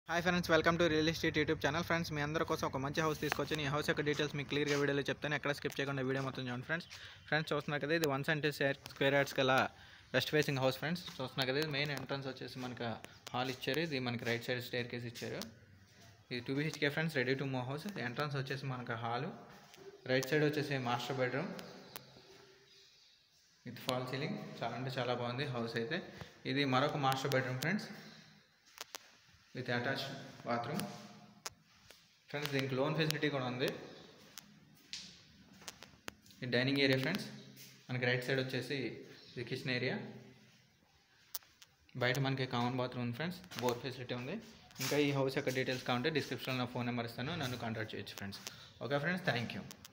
hi friends welcome to real estate YouTube channel friends మీ అందరి కోసం ఒక మంచి హౌస్ తీసుకొచ్చి ఈ హౌస్ యొక్క డీటెయిల్స్ మీకు క్లియర్గా వీడియోలో చెప్తాను ఎక్కడ స్కిప్ చేయకుండా వీడియో మొత్తం చూడండి ఫ్రెండ్స్ ఫ్రెండ్స్ చూస్తున్నారు కదా ఇది వన్ సెంటీ స్క్వేర్ యార్డ్స్ గల వెస్ట్ ఫేసింగ్ హౌస్ ఫ్రెండ్స్ చూస్తున్నారు కదా ఇది మెయిన్ ఎంట్రన్స్ వచ్చేసి మనకి హాల్ ఇచ్చారు ఇది మనకి రైట్ సైడ్ స్టేర్ కేస్ ఇచ్చారు ఇది two BHK friends ready to move house entrance వచ్చేసి మనకి హాలు రైట్ సైడ్ వచ్చేసి master bedroom with fall ceiling చాలా అంటే చాలా బాగుంది హౌస్ అయితే ఇది మరొక master bedroom friends with attach bathroom friends దీనికి లోన్ ఫెసిలిటీ కూడా ఉంది ఈ డైనింగ్ ఏరియా ఫ్రెండ్స్ మనకి రైట్ సైడ్ వచ్చేసి ఇది కిచెన్ ఏరియా బయట మనకి కామన్ బాత్రూమ్ ఉంది ఫ్రెండ్స్ బోర్ ఫెసిలిటీ ఉంది ఇంకా ఈ హౌస్ యొక్క డీటెయిల్స్ కావాలంటే డిస్క్రిప్షన్లో ఫోన్ నెంబర్ ఇస్తాను నన్ను కాంటాక్ట్ చేయొచ్చు friends okay friends thank you